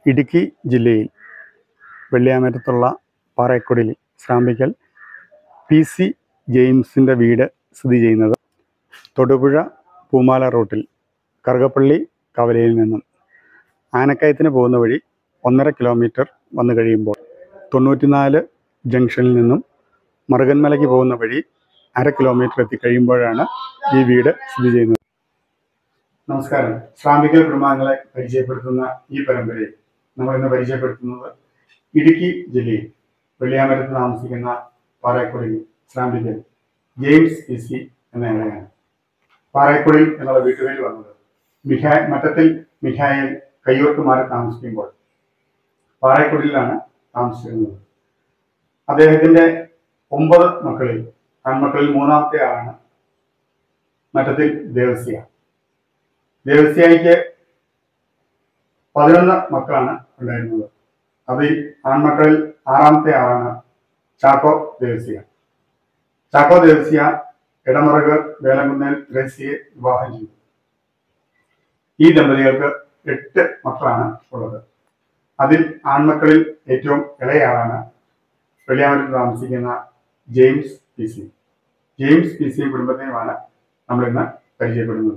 ഇടുക്കി ജില്ലയിൽ വെള്ളിയാമറ്റത്തുള്ള Parekudil Srampickal P C ജെയിംസിൻ്റെ വീട് സ്ഥിതി ചെയ്യുന്നത് തൊടുപുഴ പൂമാല റൂട്ടിൽ കറുകപ്പള്ളി കവലയിൽ നിന്നും ആനക്കയത്തിന് പോകുന്ന വഴി ഒന്നര കിലോമീറ്റർ വന്നു കഴിയുമ്പോൾ തൊണ്ണൂറ്റിനാല് ജംഗ്ഷനിൽ നിന്നും മറുകന്മലയ്ക്ക് പോകുന്ന വഴി അര കിലോമീറ്റർ എത്തിക്കഴിയുമ്പോഴാണ് ഈ വീട് സ്ഥിതി ചെയ്യുന്നത് നമസ്കാരം ശ്രാമ്പിക്കൽ കുടുംബാംഗങ്ങളെ പരിചയപ്പെടുത്തുന്ന ഈ പരമ്പരയിൽ നമ്മൾ ഇന്ന് പരിചയപ്പെടുത്തുന്നത് ഇടുക്കി ജില്ലയിൽ വെള്ളിയാമരത്ത് താമസിക്കുന്ന Parekudil Srampickal James P C എന്ന ഇളയാണ് പാറേക്കുടിൽ എന്നുള്ള വീട്ടുപേരിൽ വന്നത് മിഹാ മറ്റത്തിൽ മിഹായിൽ കയ്യൂർക്ക് മാറി താമസിക്കുമ്പോൾ പാറേക്കുടിലാണ് താമസിച്ചിരുന്നത് അദ്ദേഹത്തിന്റെ ഒമ്പത് മക്കളിൽ ആൺമക്കളിൽ മൂന്നാമത്തെ ആളാണ് മറ്റത്തിൽ ദേവസ്യ ദേവസ്യയ്ക്ക് പതിനൊന്ന് മക്കളാണ് ഉണ്ടായിരുന്നത് അതിൽ ആൺമക്കളിൽ ആറാമത്തെ ആളാണ് ചാക്കോ ദേവസ്യ ചാക്കോ ദേവസ്യ ഇടമറക് വേലങ്കുന്നേൽ ത്രേസ്യയെ വിവാഹം ചെയ്തു ഈ ദമ്പതികൾക്ക് എട്ട് മക്കളാണ് ഉള്ളത് അതിൽ ആൺമക്കളിൽ ഏറ്റവും ഇളയയാളാണ് വെള്ളിയാമറ്റത്ത് താമസിക്കുന്ന James P C James P C കുടുംബത്തെയുമാണ് നമ്മൾ ഇന്ന് പരിചയപ്പെടുന്നത്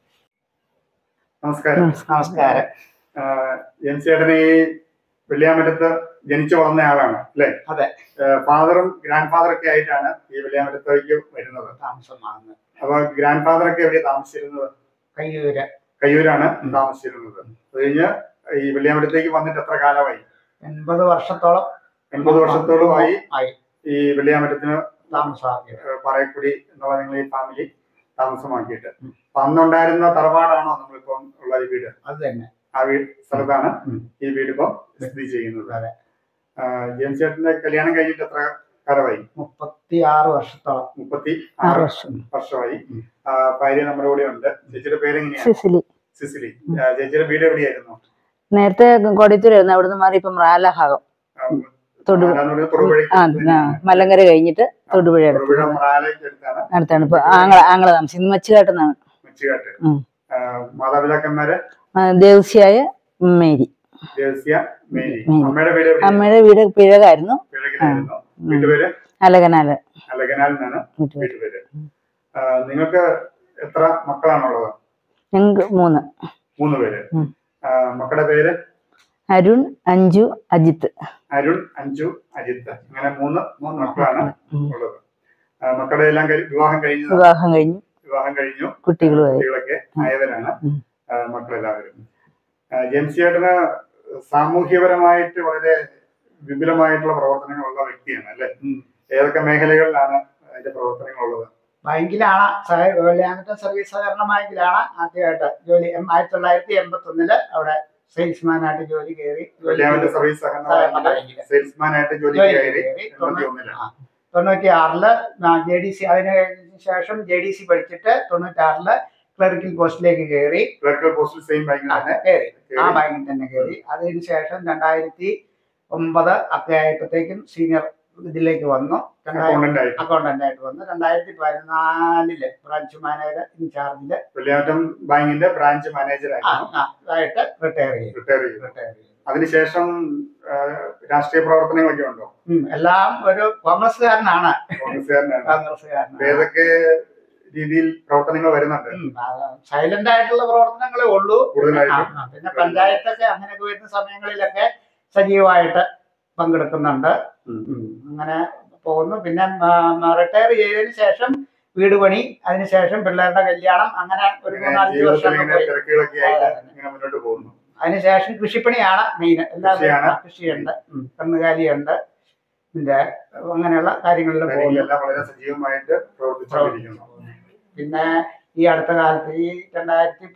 നമസ്കാരം നമസ്കാരം ആഹ് ജെയിംസ് ചേട്ടൻ ഈ വെള്ളിയാമറ്റത്ത് ജനിച്ചു വളർന്ന ആളാണ് അല്ലെ അതെ. ഫാദറും ഗ്രാൻഡ് ഫാദർ ഒക്കെ ആയിട്ടാണ് ഈ വെള്ളിയാമറ്റത്തേക്ക് വരുന്നത് താമസമാണ് അപ്പൊ ഗ്രാൻഡ് ഫാദർ ഒക്കെ എവിടെയാണ് താമസിച്ചിരുന്നത് കയ്യൂര് കയ്യൂരാണ് താമസിച്ചിരുന്നത് അത് കഴിഞ്ഞ് ഈ വെള്ളിയാമറ്റത്തേക്ക് വന്നിട്ട് എത്ര കാലമായി എൺപത് വർഷത്തോളം എൺപത് വർഷത്തോളമായി ആയി ഈ വെള്ളിയാമറ്റത്തിന് താമസമാക്കിയത് ഏഹ് പറയക്കുടി എന്നുള്ള നിങ്ങൾ ഈ ഫാമിലി താമസമാക്കിയിട്ട് അപ്പൊ അന്നുണ്ടായിരുന്ന തറവാടാണോ നമ്മളിപ്പം ഉള്ള ഈ വീട് അത് തന്നെ ആ വീട് സ്ഥലത്താണ് ഉം. ഈ വീട് ഇപ്പം സ്ഥിതി ചെയ്യുന്നത് അതെ. ആഹ് ജെയിംസ് ചേട്ടന്റെ കല്യാണം കഴിഞ്ഞിട്ട് എത്ര കാലമായി മുപ്പത്തി ആറ് വർഷത്തോളം മുപ്പത്തി ആറ് ആറ് വർഷം വർഷമായി ഉം. ആഹ് ഭാര്യ നമ്മുടെ കൂടെ ഉണ്ട് ചേച്ചിയുടെ പേര് എങ്ങനെയാണ് സിസിലി സിസിലി ആഹ് ചേച്ചിയുടെ വീട് എവിടെയായിരുന്നു നേരത്തെ കൊടിത്തൂരായിരുന്നു അവിടുന്ന് മാറി ഇപ്പം റാലഭാഗം ആഹ് തൊടുപുഴ ആരാന്ന് പറഞ്ഞാൽ തൊടുപുഴയ്ക്ക് ആ അടുത്ത് ആ, മലങ്കര കഴിഞ്ഞിട്ട് തൊടുപുഴ അടുത്ത് തൊടുപുഴ മറാലയ്ക്ക് അടുത്താണ് അടുത്താണ് ഇപ്പൊ ആങ്ങള ആങ്ങളെ താമസിക്കുന്നത് മച്ചുകാട്ടെന്നാണ് മെച്ചുകാട്ട് ഉം. ആഹ് മാതാപിതാക്കന്മാര് ദേവസ്യായ മേരി ദേവസ്യ മേരി മേരി. അമ്മയുടെ വീട് എവിടെയായിരുന്നു? അമ്മയുടെ വീട് പിഴകായിരുന്നു പിഴകിലായിരുന്നു ഉം. വീട്ടുപേര് അലകനാല് അലകനാൽ നിന്നാണ് വീട്ടുപേര് വീട്ടുപേര് ആഹ് നിങ്ങൾക്ക് എത്ര മക്കളാണുള്ളത് ഞങ്ങൾക്ക് മൂന്ന് മൂന്ന് പേര് ഉം. ആഹ് മക്കളുടെ പേര് അരുൺ അഞ്ജു അജിത്ത് അരുൺ അഞ്ജു അജിത്ത് അങ്ങനെ മൂന്ന് മൂന്ന് മക്കളാണ് ഉം. ഉള്ളത് ആഹ് മക്കളുടെ എല്ലാം കഴി- വിവാഹം കഴിഞ്ഞത് വിവാഹം കഴിഞ്ഞു വിവാഹം കഴിഞ്ഞു കുട്ടികളുമായി കുട്ടികളൊക്കെ ആയവരാണ് ഉം. ആഹ് മക്കളെല്ലാവരും ആഹ് ജെയിംസ് ചേട്ടന് സാമൂഹ്യപരമായിട്ട് വളരെ വിപുലമായിട്ടുള്ള പ്രവർത്തനങ്ങളുള്ള വ്യക്തിയാണ് അല്ലെ ഉം. ഏതൊക്കെ മേഖലകളിലാണ് അതിന്റെ പ്രവർത്തനങ്ങളുള്ളത് ബാങ്കിലാണ് സഹ- വെള്ളിയാമറ്റ സർവീസ് സഹകരണ ബാങ്കിലാണ് ആദ്യമായിട്ട് ജോലി എം- ആയിരത്തി തൊള്ളായിരത്തി എൺപത്തി ഒന്നില് അവിടെ സെയിൽസ്മാൻ ആയിട്ട് ജോലി കയറി ജോലി വെള്ളിയാമറ്റ സർവീസ് സഹകരണ സഹകരണ ബാങ്കിലെ ബാങ്കില് സെയിൽസ്മാൻ ആയിട്ട് ജോലി ജോലി കയറി കയറി എൺപത്തി ഒന്നിലാണ് തൊണ്ണൂറ്റി ആറില് ജെ ഡി സി അതിന് ശേഷം ജെ ഡി സി പഠിച്ചിട്ട് തൊണ്ണൂറ്റാറില് ക്ലറിക്കൽ പോസ്റ്റിലേക്ക് കയറി ക്ലർക്കൽ പോസ്റ്റിൽ സെയിം ബാങ്കിൽ ആ, തന്നെ കയറി ആ കയറി. ബാങ്കിൽ തന്നെ കയറി അതിന് ശേഷം രണ്ടായിരത്തി ഒമ്പത് ഒക്കെ ആയപ്പോഴത്തേക്കും സീനിയർ ഇതിലേക്ക് വന്നു അക്കൗണ്ടന്റ് ആയിട്ട് അക്കൗണ്ടന്റ് ആയിട്ട് വന്നു രണ്ടായിരത്തി പതിനാലില് ബ്രാഞ്ച് മാനേജർ ഇൻചാർജില് വെള്ളിയാമറ്റം ബാങ്കിന്റെ ബ്രാഞ്ച് മാനേജർ ആ, ആയിരുന്നു ആ, ആയിട്ട് റിട്ടയർ ചെയ്തു റിട്ടയർ ചെയ്തു റിട്ടയർ ചെയ്തു അതിനുശേഷം ആഹ്, രാഷ്ട്രീയ പ്രവർത്തനങ്ങളൊക്കെ ഉണ്ടോ ഉം, എല്ലാം ഒരു കോൺഗ്രസ്സുകാരനാണ് കോൺഗ്രസ്സുകാരനാണ് കോൺഗ്രസ്സുകാരനാണ് ഏതൊക്കെ രീതിയിൽ പ്രവർത്തനങ്ങൾ വരുന്നുണ്ട് സൈലന്റ് ആയിട്ടുള്ള പ്രവർത്തനങ്ങളേ ഉള്ളൂ ആ, കൂടുതലായിട്ടും ആ, പിന്നെ പഞ്ചായത്തൊക്കെ അങ്ങനെയൊക്കെ വരുന്ന സമയങ്ങളിലൊക്കെ സജീവമായിട്ട് പങ്കെടുക്കുന്നുണ്ട് ഉം. ഉം. അങ്ങനെ പോകുന്നു പിന്നെ റിട്ടയർ ചെയ്തതിന് ശേഷം വീട് പണി അതിനുശേഷം പിള്ളേരുടെ കല്യാണം അങ്ങനെ ഒരു ഇങ്ങനെ മൂന്നാലഞ്ച് ജീവിതത്തിൽ വർഷം ഇങ്ങനെ തിരക്കുകളൊക്കെ ആയിട്ട് ഇങ്ങനെ മുന്നോട്ട് പോകുന്നു അതിനുശേഷം കൃഷിപ്പണിയാണ് മെയിൻ എല്ലാ കൃഷിയാണ്. കൃഷിയുണ്ട് ഉം. കന്നുകാലിയുണ്ട് പിന്നെ അങ്ങനെയുള്ള കാര്യങ്ങളിൽ പോകുന്നു കാര്യങ്ങളെല്ലാം വളരെ സജീവമായിട്ട് പ്രവർത്തിച്ചുകൊണ്ടിരിക്കുന്നു പിന്നെ ഈ അടുത്ത കാലത്ത് ഈ രണ്ടായിരത്തി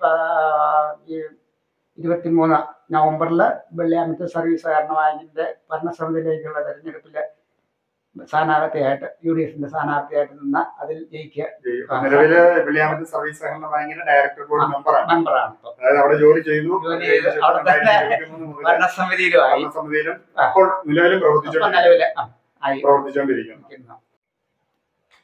പ- ഈ ഇരുപത്തിമൂന്ന് നവംബറിൽ വെള്ളിയാമത്തെ സർവീസ് സഹകരണ ബാങ്കിന്റെ ഭരണസമിതിയിലേക്കുള്ള തെരഞ്ഞെടുപ്പിൽ സ്ഥാനാർത്ഥിയായിട്ട് യു ഡി എഫിന്റെ സ്ഥാനാർത്ഥിയായിട്ട് നിന്ന അതിൽ ജയിക്കുക ഈ നിലവില് വെള്ളിയാമറ്റം സർവീസ് സഹകരണ ബാങ്കിന്റെ ഡയറക്ടർ ബോർഡ് മെമ്പറാണ് മെമ്പറാണ് ഇപ്പൊ അതായത് അവിടെ ജോലി ചെയ്തു ജോലി ചെയ്ത് അവിടെ തന്നെ ഭരണസമിതിയിലുമായി സമിതിയിലും ആ. അപ്പോൾ നിലവിലും ഇപ്പൊ പ്രവർത്തിച്ചുകൊണ്ടിരിക്കുന്നു നിലവില് ആ, ആയി പ്രവർത്തിച്ചുകൊണ്ടിരിക്കുന്നു നിൽക്കുന്നു.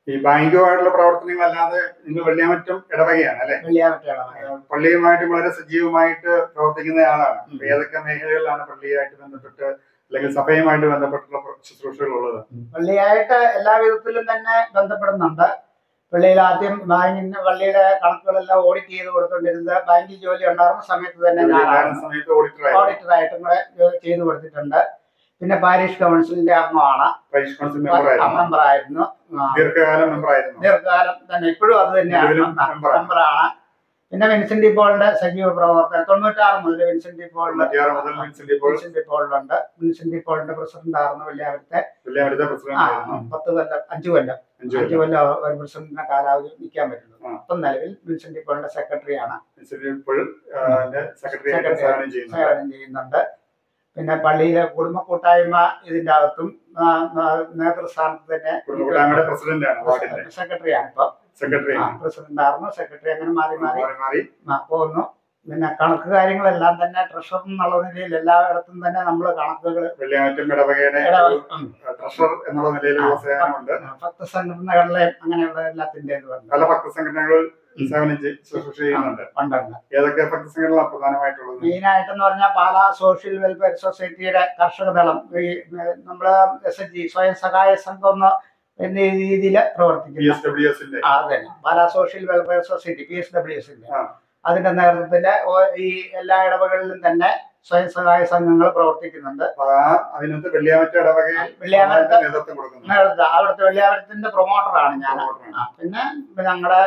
ഈ ബാങ്കുമായിട്ടുള്ള പ്രവർത്തനങ്ങളല്ലാതെ നിങ്ങൾ വെള്ളിയാമറ്റം ഇടവകയാണ് അല്ലെ വെള്ളിയാമറ്റ പള്ളിയുമായിട്ട് വളരെ സജീവമായിട്ട് പ്രവർത്തിക്കുന്ന ആളാണ് അപ്പൊ ഏതൊക്കെ മേഖലകളിലാണ് പള്ളിയായിട്ട് ബന്ധപ്പെട്ട് അല്ലെങ്കിൽ സഭയുമായിട്ട് ബന്ധപ്പെട്ടുള്ള ശുശ്രൂഷകൾ ഉള്ളത് പള്ളിയായിട്ട് എല്ലാ വിധത്തിലും തന്നെ ബന്ധപ്പെടുന്നുണ്ട് പള്ളിയിൽ ആദ്യം ബാങ്കിന് പള്ളിയുടെ കണക്കുകളെല്ലാം ഓഡിറ്റ് ചെയ്ത് കൊടുത്തോണ്ടിരുന്നത് ബാങ്കിൽ ജോലി ഉണ്ടായിരുന്ന സമയത്ത് തന്നെ ഞാനാണ് ഉണ്ടായിരുന്ന സമയത്ത് ഓഡിറ്റർ ഓഡിറ്ററായിട്ടും കൂടെ ജോ- ചെയ്തു കൊടുത്തിട്ടുണ്ട് പിന്നെ പാരിഷ് കൗൺസിലിന്റെ അംഗമാണ് പരീക്ഷ കൗൺസിൽ മെമ്പർ ആയിരുന്നു മെമ്പറായിരുന്നു ആ, ദീർഘകാലം മെമ്പർ ആയിരുന്നു ദീർഘകാലം തന്നെ ഇപ്പോഴും അത് തന്നെയാണ് നിലവിലും മെമ്പറാണ്. മെമ്പറാണ് പിന്നെ വിൻസെന്റ് പോളിന്റെ സജീവ പ്രവർത്തനം തൊണ്ണൂറ്റാറ് മുതൽ വിൻസെന്റ് പോളിന്റെ തൊണ്ണൂറ്റിയാറ് മുതൽ വിൻസെന്റ് ഇപ്പോൾ വിൻസെന്റ് പോളിലുണ്ട് വിൻസെന്റ് പോളിന്റെ പ്രസിഡന്റ് ആയിരുന്നു വെള്ളിയാമത്തെ വെള്ളിയാമറ്റ ആ, പ്രസിഡന്റ് ആയിരുന്നു പത്ത് കൊല്ലം അഞ്ചു കൊല്ലം അഞ്ചു അഞ്ചു കൊല്ലം കൊല്ലം ഒരു പ്രസിഡന്റിന്റെ കാലാവധി നിൽക്കാൻ പറ്റുള്ളൂ ആ. ഇപ്പം നിലവിൽ വിൻസെന്റ് പോളിന്റെ സെക്രട്ടറിയാണ് വിൻസെന്റ് ഇപ്പോൾ സെക്രട്ടറി ആയിട്ട് Secretary. സേവനം ചെയ്യുന്നു സേവനം ചെയ്യുന്നുണ്ട് പിന്നെ പള്ളിയിലെ കുടുംബ കൂട്ടായ്മ ഇതിന്റെ അകത്തും ആ, ആ, നേതൃസ്ഥാനത്ത് തന്നെ കുടുംബകൂട്ടായ്മയുടെ പ്രസിഡന്റ് ആണ് വാർഡിന്റെ സെക്രട്ടറിയാണ് ഇപ്പൊ സെക്രട്ടറി പ്രസിഡന്റ് ആയിരുന്നു സെക്രട്ടറി അങ്ങനെ മാറി മാറി മാറി മാറി ആ, പോകുന്നു പിന്നെ കണക്ക് കാര്യങ്ങളെല്ലാം തന്നെ ട്രഷറർ എന്നുള്ള നിലയിൽ എല്ലായിടത്തും തന്നെ നമ്മൾ കണക്കുകൾ വെള്ളിയാമറ്റം ഇടവകയുടെ ട്രഷറർ എന്നുള്ള നിലയിലുള്ള സേവനമുണ്ട് ഭക്ത സംഘടനകളിലെ അങ്ങനെയുള്ള എല്ലാത്തിന്റെ ഇതുണ്ട് പല ഭക്ത സംഘടനകൾ സേവനം ചെയ്- ശുശ്രൂഷ ചെയ്യുന്നുണ്ട് ഉണ്ടുണ്ട് ഏതൊക്കെ ഭക്ത സംഘടനകളാണ് പ്രധാനമായിട്ടുള്ളത് മെയിനായിട്ടെന്ന് പറഞ്ഞാൽ പാലാ സോഷ്യൽ വെൽഫെയർ സൊസൈറ്റിയുടെ കർഷക ദളം ഈ ഏഹ്, നമ്മള് എസ് എച്ച് ജി സ്വയം സഹായ സംഘം എന്ന എന്നീ രീതിയിൽ പി പ്രവർത്തിക്കുന്നു എസ് ഡബ്ല്യു എസിന്റെ ആ, അതെ Pala social welfare society P S W എസിന്റെ ആ. അതിന്റെ നേതൃത്വത്തില് ഓ- ഈ എല്ലാ ഇടവകളിലും തന്നെ സ്വയം സഹായ സംഘങ്ങൾ പ്രവർത്തിക്കുന്നുണ്ട് അതിനകത്ത് വെള്ളിയാമറ്റ ഇടവകയിൽ വെള്ളിയാമറ്റ നേതൃത്വം കൊടുക്കുന്നു നേതൃത്വം അവിടുത്തെ വെള്ളിയാമരത്തിന്റെ പ്രൊമോട്ടറാണ് ഞാൻ പ്രൊമോട്ടറാണ്. ആ, പിന്നെ ഞങ്ങളുടെ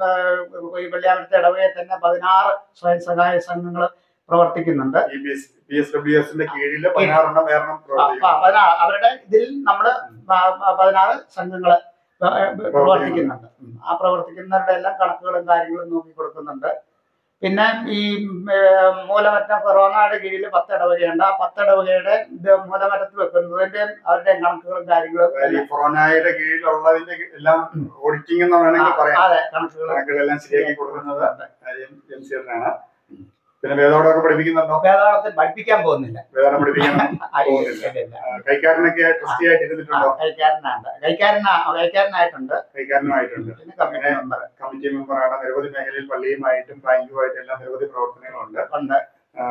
ഈ വെള്ളിയാമരത്തെ ഇടവകയിൽ തന്നെ പതിനാറ് സ്വയം സഹായ സംഘങ്ങൾ പ്രവർത്തിക്കുന്നുണ്ട് ഈ പി എസ് ഡബ്ല്യു എസിന്റെ കീഴിൽ പതിനാറെണ്ണം വേറെ ആ, പ്രവർത്തിക്കുന്നു ആ, പതിനാറ് അവരുടെ ഇതിൽ നമ്മള് പ- പ- പതിനാറ് സംഘങ്ങള് പ- പ്രവർത്തിക്കുന്നുണ്ട് ഉം. ആ പ്രവർത്തിക്കുന്നവരുടെ എല്ലാം കണക്കുകളും കാര്യങ്ങളും നോക്കി കൊടുക്കുന്നുണ്ട് പിന്നെ ഈ ഏർ, മൂലമറ്റം കൊറോണയുടെ കീഴിൽ പത്തിടവകയുണ്ട് ആ പത്തിടവകയുടെ ഇത് മൂലമറ്റത്ത് വെക്കുന്നതിന്റെ അവരുടെ കണക്കുകളും കാര്യങ്ങളും അതായത് ഈ കൊറോണയുടെ കീഴിലുള്ളതിന്റെ എല്ലാം ഓഡിറ്റിംഗ് എന്ന് ആ, വേണമെങ്കിൽ പറയാം അതെ കണക്കുകൾ കണക്കുകളെല്ലാം ശരിയാക്കി കൊടുക്കുന്നത് എം സി ആണ് പിന്നെ വേദോടൊക്കെ പഠിപ്പിക്കുന്നുണ്ടോ വേദാളത്തിൽ പഠിപ്പിക്കാൻ പോകുന്നില്ല വേദോടം പഠിപ്പിക്കണം ആ, ഇല്ല, ഇല്ല, ഇല്ല. ആ, കൈക്കാരനൊക്കെ ട്രസ്റ്റി ആയിട്ട് ആ, ഇരുന്നിട്ടുണ്ടോ കൈക്കാരനാണ് കൈക്കാരനാ കൈക്കാരനായിട്ടുണ്ട് കൈക്കാരനുമായിട്ടുണ്ട് പിന്നെ കമ്മിറ്റി മെമ്പർ കമ്മിറ്റി മെമ്പറാണ് നിരവധി മേഖലയിൽ പള്ളിയുമായിട്ടും ബാങ്കുമായിട്ടും എല്ലാം നിരവധി പ്രവർത്തനങ്ങളുണ്ട് ഉണ്ട് ആ,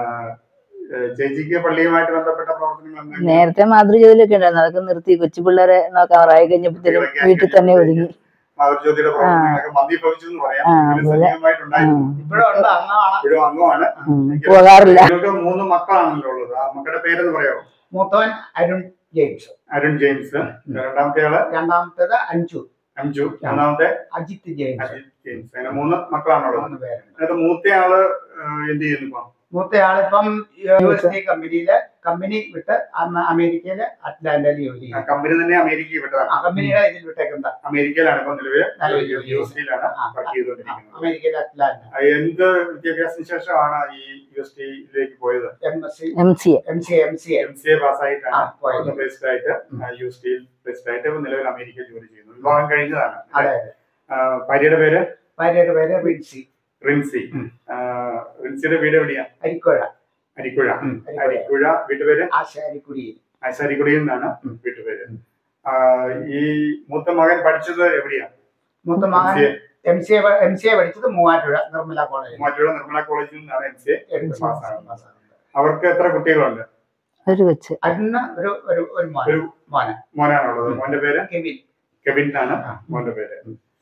ഏഹ് ചേച്ചിക്ക് പള്ളിയുമായിട്ട് ബന്ധപ്പെട്ട പ്രവർത്തനങ്ങൾ എന്തെങ്കിലും നേരത്തെ മാതൃജോലിയൊക്കെ ഉണ്ടായിരുന്നു അതൊക്കെ നിർത്തി കൊച്ചു പിള്ളേരെ നോക്കാറായി കഴിഞ്ഞപ്പോഴത്തേനും വീട്ടിൽ തന്നെ ഒതുങ്ങി മാതൃജ്യോതിയുടെ പ്രവർത്തനങ്ങളൊക്കെ മന്ദീഭവിച്ചു എന്ന് പറയാം ആ, എങ്കിലും അതെ. സജീവമായിട്ടുണ്ടായിരുന്നു ഇപ്പോഴും ഉണ്ട് അന്നാണ് ഇപ്പോഴും അംഗമാണ് ഉം, പോകാറില്ല നിങ്ങൾക്ക് മൂന്ന് മക്കളാണല്ലോ ഉള്ളത് ആ മക്കളുടെ പേരെന്ന് പറയാമോ മൂത്തവൻ അരുൺ ജെയിംസ് അരുൺ ജെയിംസ് രണ്ടാമത്തെ ആള് രണ്ടാമത്തേത് അഞ്ചു അഞ്ചു മൂന്നാമത്തെ അജിത്ത് ജെയിംസ് അജിത് ജെയിംസ് അങ്ങനെ മൂന്ന് മക്കളാണുള്ളത് മൂന്ന് പേരുണ്ട് അതിനകത്ത് മൂത്ത ആള് ഏഹ് എന്ത് ചെയ്യുന്നു ഇപ്പം മൂത്തയാളിപ്പം യു എസ് ഡി കമ്പനിയില് കമ്പനി വിട്ട് അമ- അമേരിക്കയില് അറ്റ്ലാന്റയിൽ ജോലി ആ ചെയ്യും കമ്പനി തന്നെ അമേരിക്കയിൽ വിട്ടതാണ് ആ കമ്പനിയുടെ ഇതിൽ വിട്ടേക്കുന്ന അമേരിക്കയിലാണ് ഇപ്പം നിലവിൽ നിലവിൽ ജോലി യു എസ് ഡിയിലാണ് ആ, വർക്ക് ചെയ്തുകൊണ്ടിരിക്കുന്നത് അമേരിക്കയിലെ അറ്റ്ലാന്റ ആ, എന്ത് വിദ്യാഭ്യാസത്തിന് ശേഷമാണ് ഈ യു എസ് ഡിയിലേക്ക് പോയത് M S C M C A M C M C M C A പാസ്സായിട്ടാണ് ആ, പോയത്. ബേസ്ഡ് ആയിട്ട് യു എസ് ഡിയിൽ ബേസ്ഡ് ആയിട്ട് ഇപ്പം നിലവിൽ അമേരിക്കയിൽ ജോലി ചെയ്യുന്നു വിവാഹം കഴിഞ്ഞതാണ് അതെ ആ, ഭാര്യയുടെ പേര് ഭാര്യയുടെ പേര് റിൻസി റിൻസി ഉം. ആ, റിൻസിയുടെ വീട് എവിടെയാ അരിക്കോഴ അരിക്കുഴ ഉം, അരിക്കോഴ അരിക്കുഴ വീട്ടുപേര് ആശാരിക്കുടിയിൽ ആശാരിക്കുടിയിൽ നിന്നാണ് ഉം. വീട്ടുപേര് ഉം. ആ, ഈ മൂത്ത മകൻ പഠിച്ചത് എവിടെയാ മൂത്ത മകൻ MCA. M C A M C A പഠിച്ചത് മൂവാറ്റുപുഴ നിർമ്മല കോളേജിൽ മൂവാറ്റുപുഴ നിർമ്മല കോളേജിൽ നിന്നാണ് എം സി എ എടുത്ത് പാസ്സാകുന്നത്. പാസ്സാകുന്നത്. അവർക്ക് എത്ര കുട്ടികളുണ്ട് ഒരു കൊച്ച് അന്ന് ഒരു ഒരു ഒരു മോൻ ഒരു മോനെ മോനാണുള്ളത് മോന്റെ പേര് കെവിൻ കെവിൻ എന്നാണ് ആ. മോന്റെ പേര്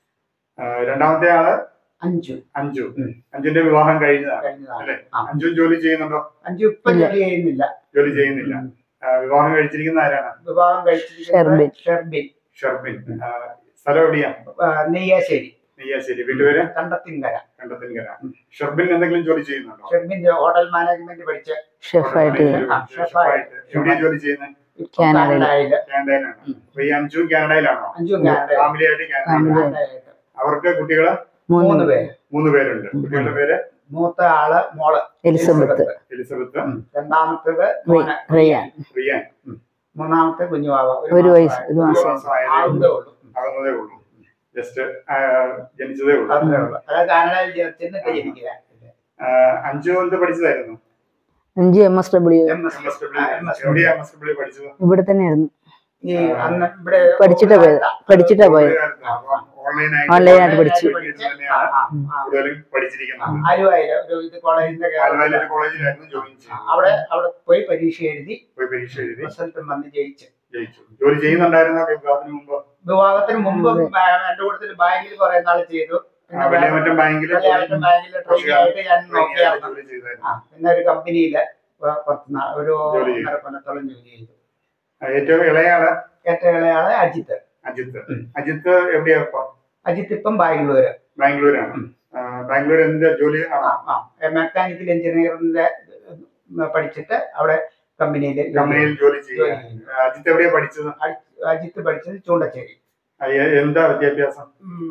ആ, രണ്ടാമത്തെ ആള് അഞ്ചു അഞ്ചു ഉം. അഞ്ചുന്റെ വിവാഹം കഴിഞ്ഞതാണ് കഴിഞ്ഞതാണ് അല്ലേ ആ. അഞ്ചും ജോലി ചെയ്യുന്നുണ്ടോ അഞ്ചു ഇപ്പൊ ഇല്ല. ജോലി ചെയ്യുന്നില്ല ജോലി ചെയ്യുന്നില്ല ആ, വിവാഹം കഴിച്ചിരിക്കുന്ന ആരാണ് വിവാഹം കഴിച്ചിരിക്കുന്നത് ഷെർബിൻ. ഷെർബിൻ ഷർബിൻ ആ, സ്ഥലം എവിടെയാ ആ, നെയ്യാശ്ശേരി നെയ്യാശ്ശേരി വീട്ടുപേര് കണ്ടത്തിങ്കര കണ്ടത്തിൻകര ഷർബിൻ എന്തെങ്കിലും ജോലി ചെയ്യുന്നുണ്ടോ ഷെർബിൻ ഹോട്ടൽ മാനേജ്മെന്റ് പഠിച്ച് ഷെഫായിട്ട് ആ, ഷെഫായിട്ട്. എവിടെയാ ജോലി ചെയ്യുന്നത് ഇപ്പൊ കാനഡയിൽ. കാനഡയില് കാനഡയിലാണ് അപ്പൊ ഈ അഞ്ചും കാനഡയിലാണോ അഞ്ചും കാനഡയിൽ ഫാമിലി ആയിട്ട് കാനഡയിലാണ് ഫാമിലി. കാനഡയിലായിട്ട്. അവർക്ക് കുട്ടികള് മൂന്ന് മൂന്ന് പേര് മൂന്ന് പേരുണ്ട് കുട്ടികളുടെ പേര് മൂത്ത ആള് മോള് എലിസബത്ത് എലിസബത്ത് ഉം. രണ്ടാമത്തേത് മോന് റിയാൻ റിയാൻ മൂന്നാമത്തെ കുഞ്ഞുവാവ ഒരു വയസ്സ് ഒരു ഒരു മാസം മാസമായതേ ആവുന്നതേ ഉള്ളൂ ആകുന്നതേ ഉള്ളൂ ജസ്റ്റ് ജനിച്ചതേ ഉള്ളൂ അത്രേ ഉള്ളൂ അത് കാനഡയിൽ ജെ- ചെന്നിട്ട് ജനിക്കുക ആ, അഞ്ചു എന്ത് പഠിച്ചതായിരുന്നു അഞ്ച് M S W M S M S W എവിടെയാ എം എസ് ഡബ്ല്യു പഠിച്ചത് ഇവിടെ തന്നെയായിരുന്നു ഈ അന്ന് ഇവിടെ പഠിച്ചിട്ടാ പോയത് പഠിച്ചിട്ടാ പോയത് ഓൺലൈനായിട്ട് ഓൺലൈനായിട്ട് പഠിച്ചു. തന്നെയാണ് കൂടുതലും പഠിച്ചിരിക്കുന്നത് ആലുവായില് ഒരു ഇത് കോളേജിന്റെ ആലുവയിലെ ഒരു കോളേജിലായിരുന്നു ജോയിൻ ചെയ്തത് അവിടെ അവിടെ പോയി പരീക്ഷ എഴുതി പോയി പരീക്ഷ എഴുതി റിസൾട്ടും വന്ന് ജയിച്ചു ജയിച്ചു ജോലി ചെയ്യുന്നുണ്ടായിരുന്ന വിഭാഗത്തിന് മുമ്പ് വിവാഹത്തിന് മുമ്പ് എന്റെ കൂട്ടത്തിൽ ബാങ്കിൽ കുറെ നാൾ ചെയ്തു ആ, വെള്ളിയാമറ്റം ബാങ്കിൽ വെള്ളിയാമറ്റം ബാങ്കിൽ ട്രെയിനിങ് ആയിട്ട് ഞാൻ നോക്കിയായിരുന്നു ജോലി ആ, ചെയ്തായിരുന്നു പിന്നെ ഒരു കമ്പനിയില് കുറച്ച് നാ- ഒരു ജോലി ചെയ്തു. ഒന്നര കൊല്ലത്തോളം ജോലി ചെയ്തു ആ, ഏറ്റവും ഇളയാള് ഏറ്റവും ഇളയാള് അജിത്ത് അജിത്ത് ഉം. അജിത്ത് എവിടെയാ ഇപ്പൊ അജിത്ത് ഇപ്പം ബാംഗ്ലൂര് ബാംഗ്ലൂരാണ് ഉം. ആ, ബാംഗ്ലൂർ എന്ത് ജോലി ആ, ആണോ ആ മെക്കാനിക്കൽ എഞ്ചിനീയറിന്റെ പഠിച്ചിട്ട് അവിടെ കമ്പനിയിൽ കമ്പനിയിൽ ജോലി ചെയ്യുക ജോലി ചെയ്യുന്നു. അജിത്ത് എവിടെയാ പഠിച്ചത് അജിത്ത് പഠിച്ചത് ചൂണ്ടച്ചേരി ആ, എ- എന്താ വിദ്യാഭ്യാസം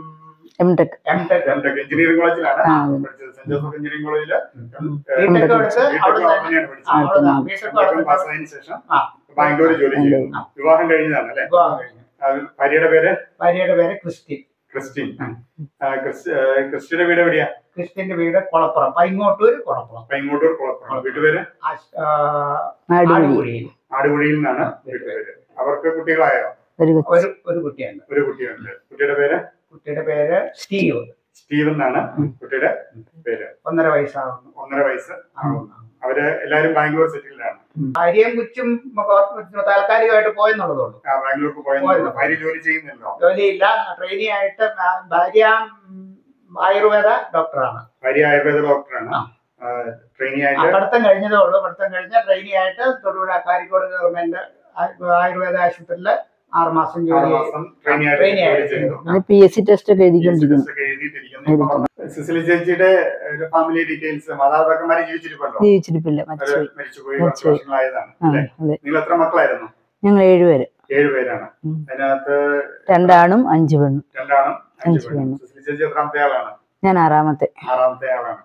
M tech M tech M tech engineering കോളേജിലാണ് ആ, പഠിച്ചത് സെന്റ് ജോസഫ് എഞ്ചിനീയറിംഗ് കോളേജില് ബിടെക് എടുത്ത് അവിടെ തന്നെയാണ് പഠിച്ചത് ആ, അവിടെ ആ, ബിടെക് അവിടെ പാസ്സായതിനു ശേഷം ആ. ബാംഗ്ലൂർ ജോലി ചെയ്തു ആ. വിവാഹം കഴിഞ്ഞതാണ് അല്ലെ വിവാഹം കഴിഞ്ഞു ഭാര്യയുടെ പേര് ഭാര്യയുടെ പേര് ക്രിസ്ത്യൻ ക്രിസ്റ്റിൻ ആ, ക്രിസ്- ആ, ക്രിസ്റ്റിയുടെ വീട് എവിടെയാ ക്രിസ്ത്യന്റെ വീട് കുളപ്പുറം പൈങ്ങോട്ടൂർ കുളപ്പുറം പൈങ്ങോട്ടൂർ കുളപ്പുറം വീട്ടുപേര് ആശ്- ആ, ആടുകുഴി ആടുകുഴിയിൽ ആടുകുഴിയിൽ നിന്നാണ് വീട്ടുപേര് അവർക്ക് കുട്ടികളായോ ഒരു കൊച്ച്. ഒരു ഒരു കുട്ടിയുണ്ട് ഒരു കുട്ടിയുണ്ട് കുട്ടിയുടെ പേര് കുട്ടിയുടെ പേര് സ്റ്റീവ് സ്റ്റീവൻ എന്നാണ് കുട്ടിയുടെ പേര് ഒന്നര വയസ്സാകുന്നു ഒന്നര വയസ്സ് ആവുന്നു അവര് എല്ലാരും ബാംഗ്ലൂർ സെറ്റിൽഡാണ് ഭാര്യയും കുച്ചും ഒക്കെ താൽക്കാലികമായിട്ട് പോയെന്നുള്ളതുള്ളൂ ആ ബാംഗ്ലൂർക്ക് പോയെന്ന് പോയല്ലോ. ഭാര്യ ജോലി ചെയ്യുന്നില്ലോ ജോലിയില്ല ട്രെയിനി ആയിട്ട് ആ- ഭാര്യ ഉം, ആയുർവേദ ഡോക്ടറാണ് ഭാര്യ ആയുർവേദ ഡോക്ടറാണ് ആ. ട്രെയിനി ആ, ആയിട്ട് പഠിത്തം കഴിഞ്ഞതേ ഉള്ളൂ പഠിത്തം കഴിഞ്ഞ ട്രെയിനി ആയിട്ട് തൊടുപുഴ കാരിക്കോട് ഗവൺമെന്റ് ആ- ആയുർവേദ ആശുപത്രിയില് ആറുമാസം ആറ് ജോലി ചെയ്തു. മാസം ട്രെയിനി ആയിട്ട് ട്രെയിനി ജോലി ആയിട്ട് ചെയ്തു പിന്നെ പി എസ് സി ടെസ്റ്റ് ഒക്കെ എഴുതിക്കൊണ്ടിരിക്കുന്നു ഒക്കെ എഴുതിയിട്ടിരിക്കുന്നു ഇപ്പം സിസിലി ചേച്ചിയുടെ ഒരു ഫാമിലി ഡീറ്റെയിൽസ് മാതാപിതാക്കന്മാരെ ജീവിച്ചിരിപ്പുണ്ടോ ജീവിച്ചിരിപ്പില്ല അവര് മരിച്ചുപോയി മരിച്ചുപോയി കുറച്ച് മരിച്ചുപോയി. വർഷങ്ങളായതാണ് ആ അല്ലേ അതെ നിങ്ങൾ എത്ര മക്കളായിരുന്നു ഞങ്ങൾ ഏഴുപേര് ഏഴുപേരാണ് ഉം. അതിനകത്ത് രണ്ടാണും അഞ്ചു പെണ്ണും രണ്ടാണും അഞ്ച് അഞ്ച് പെണ്ണും പെണ്ണും. സിസിലി ചേച്ചി എത്രാമത്തെ ആളാണ് ഞാൻ ആറാമത്തെ ആറാമത്തെ ആളാണ്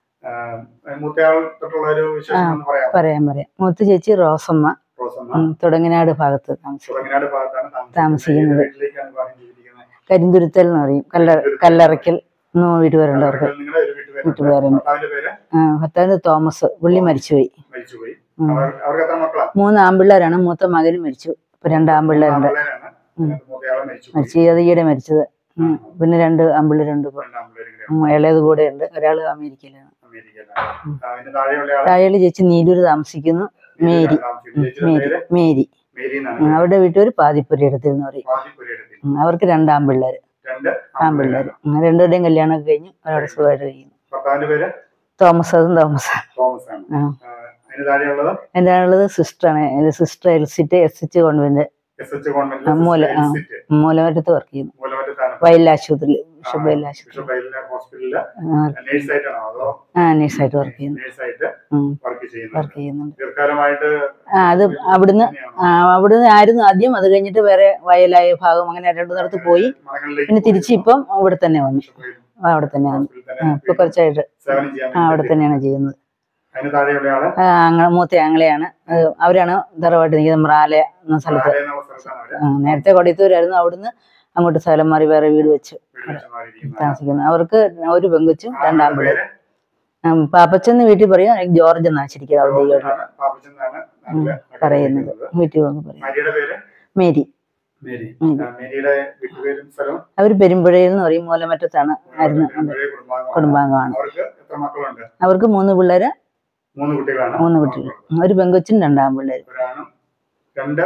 മൂത്തയാൾ തൊട്ടുള്ള ഒരു വിശേഷം എന്ന് പറയാം പറയാൻ പറയാം മൂത്ത ചേച്ചി റോസമ്മ റോസമ്മ ഉം, തുടങ്ങനാട് ഭാഗത്ത് താമസിക്കും തുടങ്ങനാട് ഭാഗത്താണ് താമസിക്കുന്നത്. ഏത് വീട്ടിലേക്കാണ് വിവാഹം ചെയ്തിരിക്കുന്നത് കരിന്തുരുത്തൽ എന്ന് പറയും കല്ല കല്ലറയ്ക്കൽ എന്ന് വീട്ടുപേരുണ്ട് അവർക്ക് നിങ്ങളുടെ ഒരു വീട്ടുപേരുണ്ട് വീട്ടുപേരുണ്ട്. ഭർത്താവിന്റെ പേര് ആ, ഭർത്താവിന്റെ തോമസ് പുള്ളി മരിച്ചുപോയി മരിച്ചുപോയി ഉം. അവർ അവർക്ക് എത്ര മക്കളാണ് മൂന്ന് ആമ്പിള്ളേരാണ് മൂത്ത മകനും മരിച്ചു ഇപ്പൊ രണ്ട് ആമ്പിള്ളേരുണ്ട് ആമ്പിള്ളേരാണ് അതിനകത്ത് മൂത്തയാളെ മരിച്ചുപോയി മരിച്ചു അത് ഈയിടെ മരിച്ചത് ഉം, പിന്നെ രണ്ട് ആമ്പിള്ളേരുണ്ട് ഇപ്പൊ രണ്ട് ആമ്പിള്ളേരും കൂടെ ഉം, ഇളയത് കൂടെ ഉണ്ട് ഒരാള് അമേരിക്കയിലാണ് അമേരിക്കയിലാണ് അതിന്റെ താഴെയുള്ള ആള് താഴെ ചേച്ചി നീലൂര് താമസിക്കുന്നു മേരി താമസിക്കുന്നത്. ഉം, ചേച്ചിയുടെ മേരി പേര് മേരി മേരി എന്നാണ് ഉം, അവരുടെ വീട്ടുപേര് പാതിപ്പുരയിടത്തിൽ എന്ന് പറയും വാജിപ്പുരയിടത്തിൽ ഉം, അവർക്ക് രണ്ട് ആമ്പിള്ളേര് രണ്ട് ആമ്പിള്ളേര് ഉം, രണ്ടുപേരുടെയും കല്യാണമൊക്കെ കഴിഞ്ഞു അവരവിടെ സുഖമായിട്ട് കഴിയുന്നു ഭർത്താവിന്റെ പേര് തോമസ് അതും തോമസ് തോമസ് ആണ് ആ. ആ, അതിന് താഴെയുള്ളത് എൻ്റെ ആളുള്ളത് സിസ്റ്ററാണ് sister Elsit S H convent S H government ആ, മൂല- ആ. മൂലമറ്റത്ത് വർക്ക് ചെയ്യുന്നു മൂലമറ്റത്താണ് വയലിൽ ആശുപത്രിയിൽ ബിഷപ്പ് വയലിൽ ആശുപത്രി ബിഷപ്പ് വയലിലെ ഹോസ്പിറ്റലില് ആ, നേഴ്സ് ആയിട്ടാണോ അതോ ആ നേഴ്സായിട്ട് വർക്ക് ചെയ്യുന്നു നേഴ്സ് ആയിട്ട് ഉം, വർക്ക് ചെയ്യുന്നത് വർക്ക് ചെയ്യുന്നുണ്ട് ദീർഘകാലമായിട്ട് ആ അത് അവിടുന്ന് തന്നെയാണോ? ആ, അവിടുന്ന് ആയിരുന്നു ആദ്യം അത് കഴിഞ്ഞിട്ട് വേറെ വയലായ ഭാഗം അങ്ങനെ രണ്ടു നേരത്ത് പോയി മഠങ്ങളിലേക്ക് പിന്നെ തിരിച്ച് പോയി. ഇപ്പം ഇവിടെ തന്നെ വന്നു ബിഷപ്പ് വയലിൽ ആ, അവിടെ തന്നെ വന്നു ഹോസ്പിറ്റലിൽ ആ, തന്നെ ഇപ്പൊ കുറച്ചായിട്ട് സേവനം ചെയ്യാൻ ആ അവിടെ വേണ്ടി തന്നെയാണ് ചെയ്യുന്നത് അതിന് താഴെയുള്ള ആള് ആ, ആങ്ങള മൂത്ത ആങ്ങളെയാണ് അത് അവരാണ് തറവാട്ട് നിൽക്കുന്നത് മ്രാല എന്ന സ്ഥലത്ത് ആലയ എന്നുള്ള സ്ഥലത്താണ് അവര് ആ, നേരത്തെ കൊടിയത്തൂരായിരുന്നു അവിടുന്ന് അങ്ങോട്ട് സ്ഥലം മാറി വേറെ വീട് വെച്ച് വീട് വെച്ച് മാറിയിരിക്കുന്നത്. താമസിക്കുന്നത് അവർക്ക് ഒരു പെങ്കൊച്ചും ആളുടെ രണ്ടാം പിള്ളേർ പേര് പാപ്പച്ചെന്ന് വീട്ടിൽ പറയും ജോർജ് എന്നാ ശരിക്കും ഔദ്യോഗിക ജോർജാണ്, പാപ്പച്ചനാണ് നാട്ടില് പറയുന്നത് നടക്കുന്നത്. വീട്ടിൽ വന്ന് പറയും ഭാര്യയുടെ പേര് മേരി മേരി ഉം. ആ, മേരിയുടെ വീട്ടുപേരും സ്ഥലവും അവർ പെരുമ്പുഴയിൽ എന്ന് പറയും മൂലമറ്റത്താണ് ആയിരുന്നു അത് പഴയ കുടുംബാംഗമാണ്. കുടുംബാംഗമാണ് അവർക്ക് എത്ര മക്കളുണ്ട് അവർക്ക് മൂന്ന് പിള്ളേര് മൂന്ന് കുട്ടികളാണ് മൂന്ന് കുട്ടികൾ ഒരു പെങ്കൊച്ചും രണ്ടാം പിള്ളേർ ഒരാണും രണ്ട്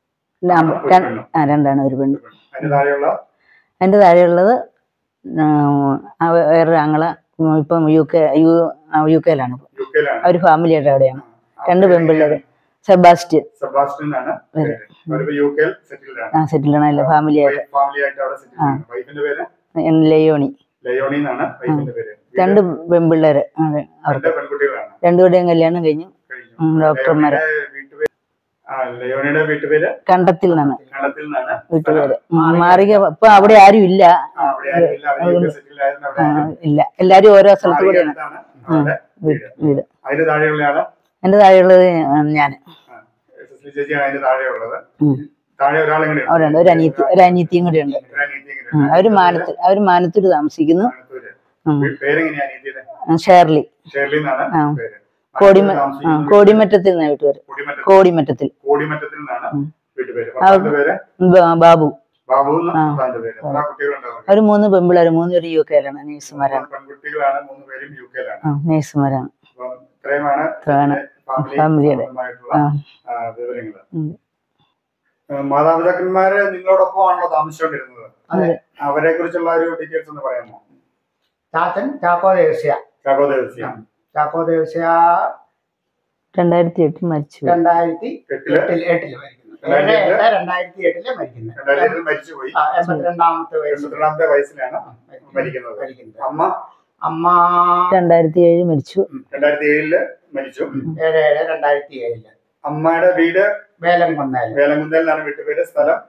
രണ്ട് ഒരു പെണ്ണും. ആ രണ്ടാണ് ഒരു പെണ്ണ് അതിന് താഴെയുള്ള അതിൻ്റെ താഴെയുള്ളത് ആ, ആ വേറൊരു ആങ്ങള ഉം, ഇപ്പം യു കെ യു ആ, യു കെയിലാണ് യു കെയിലാണ് അവർ ഫാമിലിയായിട്ട് അവിടെയാണ് രണ്ട് പെൺപിള്ളേര് സെബാസ്റ്റ്യൻ സെബാസ്റ്റ്യൻ ആണ് പേര് അവരിപ്പോ യു കെയിൽ സെറ്റിൽഡ് ആണ് ആ സെറ്റിൽഡ് ആണ് ഫാമിലി ആയിട്ട് ഫാമിലി ആയിട്ട് അവിടെ സെറ്റിൽ ആണ് വൈഫിന്റെ പേര് എൻ ലയോണി ലയോണി എന്നാണ് വൈഫിന്റെ പേര് രണ്ട് പെൺപിള്ളേര് അതെ അവർക്ക് രണ്ട് പെൺകുട്ടികളാണ് രണ്ടുപേരുടെയും കല്യാണം കഴിഞ്ഞു കഴിഞ്ഞു ഉം, ഡോക്ടർമാര് ലയോണിയുടെ വീട്ടുപേര് ആ ലയോണിയുടെ വീട്ടുപേര് കണ്ടത്തിൽ നിന്നാണ് കണ്ടത്തിൽ നിന്നാണ് വീട്ടുപേര് ഉം, മാറിക ഇപ്പൊ അവിടെ ആരും ഇല്ല ആ, അവിടെ ആരുമില്ല അവർ യു കെ സെറ്റിൽ ആയിരുന്നു അവിടെ ആ, ഇല്ല എല്ലാരും ഓരോ സ്ഥലത്ത് കൂടെയാണ് അടുത്താണ് അവരുടെ വീട് വീട് അതിന് താഴെയുള്ള ആള് എന്റെ താഴെയുള്ളത് ഞാൻ ആ, സുശ്രീ ചേച്ചിയാണ് അതിന് താഴെയുള്ളത് ഉം. താഴെ ഒരാളും കൂടെ ഉണ്ട്. അവരുണ്ട് ഒരു അനിയത്തി ഒരു അനിയത്തിയും കൂടെ ഉണ്ട് ഒരു അനിയത്തിയും കൂടെ ഉം, ഉണ്ട്. അവര് മാനത്ത് അവര് മാനത്തൂര് താമസിക്കുന്നു മാനത്തൂര്. ഉം. പേ- പേരെങ്ങനെയാ അനിയത്തിയുടെ ആ, ഷേർലി ഷേർലി എന്നാണ് ആ. പേര് കോടിമ മാനത്തൂര് ആ, താമസിക്കുന്നത് കോടിമറ്റത്തിൽ നിന്നാണ് വീട്ടുപേര് കോടിമറ്റത്തിൽ കോടിമറ്റത്തിൽ കോടിമറ്റത്തിൽ നിന്നാണ് ഉം. വീട്ടുപേര് ഭർത്താവിന്റെ പേര് ബ- ബാബു ബാബു എന്ന് ആ. ഭർത്താവിന്റെ പേര് എത്ര കുട്ടികളുണ്ട് അവർക്ക് അവർ മൂന്ന് പെമ്പിള്ളേർ മൂന്ന് പേര് യു കെയിലാണ് നേഴ്സുമാരാണ് മൂന്ന് പെൺകുട്ടികളാണ് മൂന്ന് പേരും യു കെയിലാണ് ആ നേഴ്സുമാരാണ് അപ്പം ഇത്രയുമാണ് ഇത്രയാണ് ഫാമിലി ഫാമിലിയുടെ. സംബന്ധമായിട്ടുള്ള ആ ആ, വിവരങ്ങള് ഉം. ഏഹ് മാതാപിതാക്കന്മാര് നിങ്ങളോടൊപ്പം ആണല്ലോ താമസിച്ചുകൊണ്ടിരുന്നത് അതെ. അവരെ കുറിച്ചുള്ള ഒരു ഡീറ്റെയിൽസ് ഒന്ന് പറയാമോ ചാച്ചൻ ചാക്കോ ദേവസ്യ ചാക്കോ ദേവസ്യ ചാക്കോ ദേവസ്യ രണ്ടായിരത്തി എട്ടിൽ മരിച്ചു രണ്ടായിരത്തി എട്ടില് എട്ടിൽ എട്ടില് മരിക്കുന്നു ഏഴ് രണ്ടായിരത്തി എട്ട് രണ്ടായിരത്തി എട്ടില് മരിക്കുന്നത് രണ്ടായിരത്തി എട്ടിൽ മരിച്ചുപോയി ആ, എൺപത്തിരണ്ടാമത്തെ വയസ്സിൽ എൺപത്തിരണ്ടാമത്തെ വയസ്സിലാണ് ആ, മരിക്കുന്നത്. മരിക്കുന്നത് മരിക്കുന്നത് അമ്മ അമ്മ രണ്ടായിരത്തി ഏഴ് മരിച്ചു രണ്ടായിരത്തി ഏഴില് മരിച്ചു ഏഴ് ഏഴ് രണ്ടായിരത്തി ഏഴില് അമ്മയുടെ വീട് വേലം കൊന്നേല് വേലങ്കുന്നേലാണ് വീട്ടുപേര് സ്ഥലം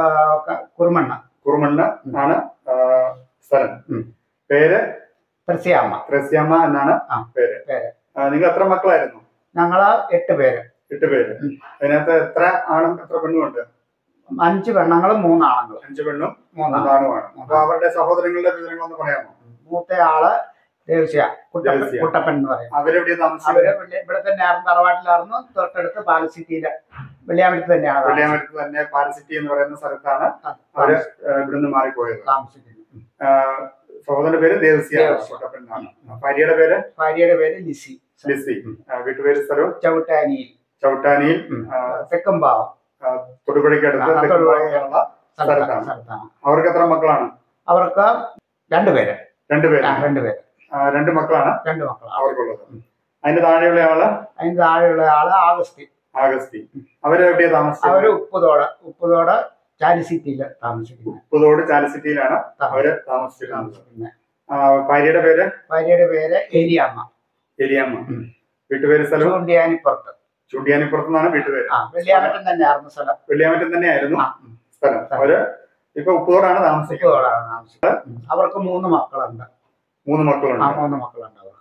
കുറുമണ്ണ കുറുമണ്ണ് ആണ് ആ, സ്ഥലം ഉം. പേര് തൃശ്ശിയാമ്മ ത്രസ്യാമ്മ എന്നാണ് ആ, പേര് പേര്. ആ, നിങ്ങൾ എത്ര മക്കളായിരുന്നു ഞങ്ങള് എട്ട് പേര് എട്ട് പേര് ഉം. അതിനകത്ത് എത്ര ആണും എത്ര പെണ്ണും ഉണ്ട് അഞ്ച് പെണ്ണുങ്ങളും മൂന്നാണുങ്ങളും അഞ്ച് പെണ്ണും മൂന്നാണ് മൂന്നാണുമാണ് അപ്പൊ അവരുടെ സഹോദരങ്ങളുടെ വിവരങ്ങളൊന്ന് പറയാമോ മൂത്ത ആള് ദേവസ്യ കുട്ടപ്പൻ ദേവസ്യ. കുട്ടപ്പൻ എന്ന് പറയും അവരെവിടെ അവര് താമസിക്കുന്നത് വെള്ളി- ഇവിടെ തന്നെയായിരുന്നു തറവാട്ടിലായിരുന്നു തൊട്ടടുത്ത് പാലസിറ്റിയില് വെള്ളിയാമറ്റത്ത് തന്നെയാണ് താമസം- വെള്ളിയാമറ്റത്ത് തന്നെ പാലസിറ്റി എന്ന് പറയുന്ന സ്ഥലത്താണ് ആ, അവര് ഏഹ്, ഇവിടുന്ന് മാറിപ്പോയത് താമസിക്കുന്നത് ആ, സഹോദരന്റെ പേര് ദേവസ്യ ദേവസ്യ. കുട്ടപ്പൻ എന്നാണ് ഭാര്യയുടെ പേര് ഭാര്യയുടെ പേര് ലിസി ലിസി ആ, വീട്ടുപേര് സ്ഥലവും ചവിട്ടാനിയിൽ ചവിട്ടാനിയിൽ ഉം. ആ, തെക്കുംപാവം ആ, തൊടുപുഴയ്ക്കടുത്ത് ആ, തെക്കുംഭാഗത്തുള്ള സ്ഥലത്താണ് സ്ഥലത്താണ്. സ്ഥലത്താണ് അവർക്ക് എത്ര മക്കളാണ് അവർക്ക് രണ്ടുപേര് രണ്ടുപേര് ആ, രണ്ടുപേര് ആ, രണ്ട് മക്കളാണ് രണ്ട് മക്കളാണ് അവർക്കുള്ളത് അതിന്റെ താഴെയുള്ള ആള് അതിന് താഴെയുള്ള ആള് ആഗസ്തി ആഗസ്തി അവരെവിടെയാ താമസിച്ചത് അവര് ഉപ്പുതോട് ഉപ്പുതോട് ചാലിസിറ്റിയില് താമസിക്കുന്നത് ഉപ്പുതോട് ചാലസിറ്റിയിലാണ് അവര് താമസിച്ചിരുന്നത് താമസിക്കുന്നത് ആ, ഭാര്യയുടെ പേര് ഭാര്യയുടെ പേര് ഏരിയാമ്മ എലിയമ്മ വീട്ടുപേര് സ്ഥലവും ചൂണ്ടിയാനിപ്പുറത്ത് ചൂണ്ടിയാനിപ്പുറത്ത് നിന്നാണ് വീട്ടുപേര് ആ വെള്ളിയാമറ്റം തന്നെയായിരുന്നു സ്ഥലം വെള്ളിയാമറ്റം തന്നെയായിരുന്നു ആ, ഉം. സ്ഥലം അവര് ഇപ്പൊ ഉപ്പുതോടാണ് താമസിക്കുന്നത് ഉപ്പുതോടാണ് താമസിക്കുന്നത് ഉം. അവർക്ക് മൂന്ന് മക്കളുണ്ട് മൂന്ന് ആ മക്കളുണ്ട് മൂന്ന് മക്കളുണ്ട് അവർക്ക്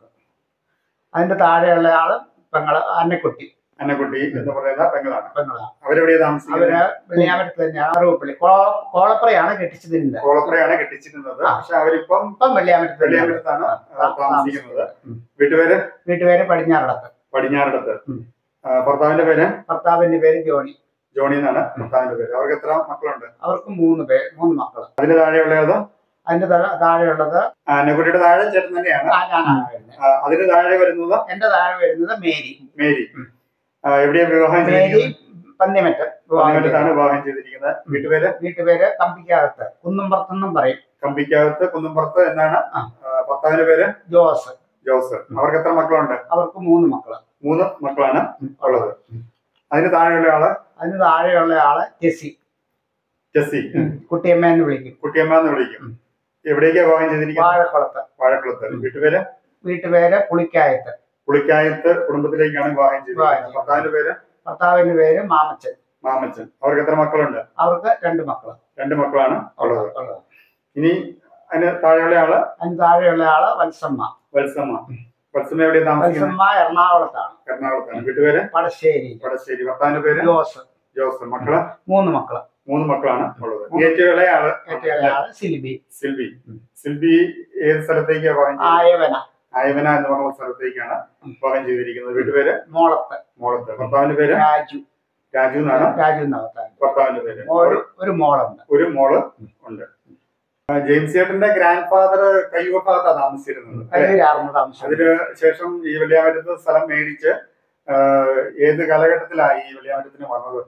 അതിന്റെ താഴെയുള്ള ആള് പെങ്ങള് അന്നക്കുട്ടി അന്നക്കുട്ടി എന്ന് പറയുന്ന പെങ്ങളാണ് പെങ്ങളാണ് അവരെവിടെയാ താമസിക്കുന്നത് അവര് വെള്ളിയാമറ്റത്ത് തന്നെയാണ് അറിവപ്പള്ളി കോ- കോളപ്പുറയാണ് കെട്ടിച്ചതിന്റെ കോളപ്പുറയാണ് കെട്ടിച്ചിരുന്നത് ആ. പക്ഷെ അവരിപ്പം ഇപ്പം വെള്ളിയാമറ്റത്ത് തന്നെയാണ് വെള്ളിയാമറ്റത്താണ് ആ, താ- താമസിക്കുന്നത് ഉം. വീട്ടുപേര് വീട്ടുപേര് പടിഞ്ഞാറടത്ത് പടിഞ്ഞാറടത്ത് ഉം. ആ, ഭർത്താവിന്റെ പേര് ഭർത്താവിന്റെ പേര് ജോണി ജോണി എന്നാണ് ഭർത്താവിന്റെ പേര് അവർക്ക് എത്ര മക്കളുണ്ട് അവർക്ക് മൂന്ന് പേര് മൂന്ന് മക്കള് അതിന് താഴെയുള്ളത് അതിന്റെ താഴെ- താഴെയുള്ളത് അന്നക്കുട്ടിയുടെ താഴെ ചേട്ടൻ തന്നെയാണ് ആ ഞാനാണ് വരുന്നത് ആ, അതിന് താഴെ വരുന്നത് എന്റെ താഴെ വരുന്നത് മേരി മേരി ഉം. ആ, എവിടെയാ വിവാഹം മേരി ചെയ്തിരിക്കുന്നത് പന്നിമറ്റം പന്നിമറ്റത്താണ് വിവാഹം ചെയ്തിരിക്കുന്നത് വീട്ടുപേര് വീട്ടുപേര് കമ്പിക്കകത്ത് കുന്നുംപുറത്തെന്നും പറയും കമ്പിക്കകത്ത് കുന്നുംപുറത്ത് എന്നാണ് ആ. ആ, ഭർത്താവിന്റെ പേര് ജോസ് ജോസ് അവർക്ക് എത്ര മക്കളുണ്ട് അവർക്ക് മൂന്ന് മക്കള് മൂന്ന് മക്കളാണ് ഉള്ളത് അതിന് താഴെയുള്ള ആള് അതിന് താഴെയുള്ള ആള് ജെസി ജെസ്സി കുട്ടിയമ്മ എന്ന് വിളിക്കും കുട്ടിയമ്മ എന്ന് വിളിക്കും എവിടേക്കാ വിവാഹം ചെയ്തിരിക്കുന്നത് വാഴക്കുളത്ത് വാഴക്കുളത്ത് വീട്ടുപേര് വീട്ടുപേര് പുളിക്കായത്ത് പുളിക്കായത്ത് കുടുംബത്തിലേക്കാണ് വിവാഹം ചെയ്തിരിക്കുന്നത് വിവാഹം. ഭർത്താവിന്റെ പേര് ഭർത്താവിന്റെ പേര് മാമച്ചൻ മാമച്ചൻ അവർക്ക് എത്ര മക്കളുണ്ട് അവർക്ക് രണ്ട് മക്കള് രണ്ട് മക്കളാണ് ഉള്ളത് ഉള്ളത്. ഇനി അതിന് താഴെയുള്ള ആള് അതിന് താഴെയുള്ള ആള് വത്സമ്മ വത്സമ്മ വത്സമ്മ എവിടെയാ താമസിക്കുന്നത് വത്സമ്മ എറണാകുളത്താണ് എറണാകുളത്താണ് വീട്ടുപേര് പടശ്ശേരി വടശ്ശേരി ഭർത്താവിന്റെ പേര് ജോസ് ജോസ് മക്കള് മൂന്ന് മക്കള് മൂന്ന് മക്കളാണ് ഉള്ളത് ഏറ്റവും ഇളയ ആള് ഏറ്റവും ഇളയ ആള് സിലിബി സിൽവി സിൽവി ഏത് സ്ഥലത്തേക്കാ വിവാഹം ചെയ്തത് ആയവന ആയവന എന്ന് പറഞ്ഞ സ്ഥലത്തേക്കാണ് വിവാഹം ചെയ്തിരിക്കുന്നത് വീട്ടുപേര് മോളത്ത് മോളത്ത് ഭർത്താവിന്റെ പേര് രാജു രാജു എന്നാണ് രാജു എന്നവത്താൻ ഭർത്താവിന്റെ പേര് ഒരു ഒരു മോളുണ്ട് ഒരു മോള് ഉണ്ട് ആ, ജെയിംസ് ചേട്ടന്റെ ഗ്രാൻഡ് ഫാദർ കയ്യൂർ ഭാഗത്താണ് താമസിച്ചിരുന്നത് അല്ലേ? അതിലായിരുന്നു താമസം അതിന് ശേഷം ഈ വെള്ളിയാമറ്റത്ത് സ്ഥലം മേടിച്ച് ആ, ഏത് കാലഘട്ടത്തിലായി ഈ വെള്ളിയാമറ്റത്തിന് വന്നത്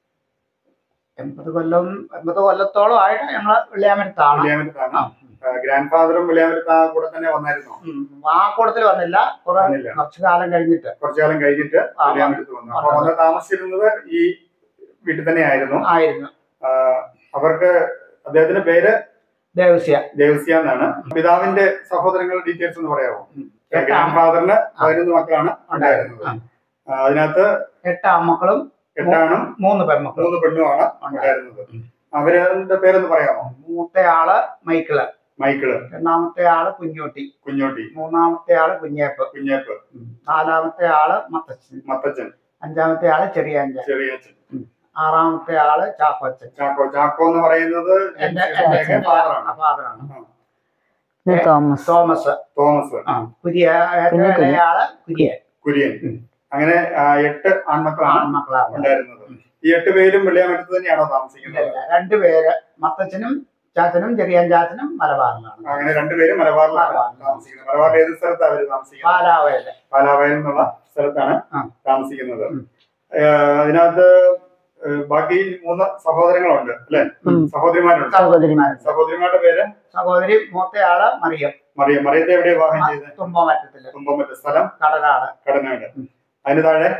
എൺപത് കൊല്ലം എൺപത് കൊല്ലത്തോളം ആയിട്ട് ഞങ്ങള് വെള്ളിയാമരത്താണ് വെള്ളിയാമറ്റത്താണ് ആ. ഗ്രാൻഡ് ഫാദറും വെള്ളിയാമറ്റത്ത് ആ കൂടെ തന്നെ വന്നായിരുന്നു ഉം. ആ കൂട്ടത്തിൽ വന്നില്ല കുറെ വന്നില്ല കുറച്ചു കാലം കഴിഞ്ഞിട്ട് കുറച്ചു കാലം കഴിഞ്ഞിട്ട് ആ, വെള്ളിയാമറ്റത്ത് വന്നു അപ്പൊ വന്ന് താമസിച്ചിരുന്നത് ഈ വീട്ടിൽ തന്നെയായിരുന്നു ആയിരുന്നു ആ, അവർക്ക് അദ്ദേഹത്തിന്റെ പേര് ദേവസ്യ ദേവസ്യ എന്നാണ് പിതാവിന്റെ സഹോദരങ്ങളുടെ ഡീറ്റെയിൽസ് ഒന്ന് പറയാമോ എട്ട് ഗ്രാൻഡ് ഫാദറിന് പതിനൊന്ന് മക്കളാണ് ഉണ്ടായിരുന്നത് ആ. ആ, അതിനകത്ത് എട്ട് ആൺമക്കളും എട്ടാണും മൂന്ന് പെൺമക്കളും മൂന്ന് പെണ്ണുമാണ് ഉണ്ടായിരുന്നത് അവരുടെ പേരൊന്ന് പറയാമോ മൂത്തയാള് മൈക്കിള് മൈക്കിള് രണ്ടാമത്തെ ആള് കുഞ്ഞോട്ടി കുഞ്ഞോട്ടി മൂന്നാമത്തെ ആള് കുഞ്ഞേപ്പ് കുഞ്ഞേപ്പ് നാലാമത്തെ ആള് മത്തച്ഛൻ മത്തച്ഛൻ അഞ്ചാമത്തെ ആള് ചെറിയഞ്ചൻ ചെറിയച്ഛൻ ആറാമത്തെ ആള് ചാക്കോച്ചൻ ചാക്കോ ചാക്കോ എന്ന് പറയുന്നത് എന്റെ ജെയിംസിന്റെ ഫാദറാണ് ഫാദറാണ് പിന്നെ തോമസ് തോമസ് തോമസ് ആ കുര്യ പിന്നെ കുര്യൻ. ആള് കുര്യൻ കുര്യൻ അങ്ങനെ ആ, എട്ട് ആൺമക്കളാണ് ആൺമക്കളാണ് ഉണ്ടായിരുന്നത് ഈ എട്ട് പേരും വെള്ളിയാമറ്റത്ത് തന്നെയാണോ ഇല്ല, താമസിക്കുന്നത് ഇല്ല. രണ്ടുപേര് മത്തച്ഛനും ചാച്ചനും ചെറിയാൻ ചാച്ചനും മലബാറിലാണ് അങ്ങനെ രണ്ടുപേരും മലബാറിലാണ് മലബാറിൽ. താമസിക്കുന്നത് മലബാറിൽ ഏത് സ്ഥലത്താണ് അവര് താമസിക്കുന്നത് പാലാവയല് പാലാവയൽ എന്നുള്ള സ്ഥലത്താണ് ആ. താമസിക്കുന്നത് ഉം. ഏഹ് അതിനകത്ത് ഏഹ് ബാക്കി മൂന്ന് സഹോദരങ്ങളുണ്ട് അല്ലെ ഉം. സഹോദരിമാരുണ്ട് സഹോദരിമാർ സഹോദരിമാരുടെ പേര് സഹോദരി മൂത്തയാള് മറിയം മറിയം മറിയത്തെ എവിടെ വിവാഹം ചെയ്തത് തുമ്പമറ്റത്തില് തുമ്പമറ്റ സ്ഥലം കടനാട് കടനാട് അതിന് താഴെ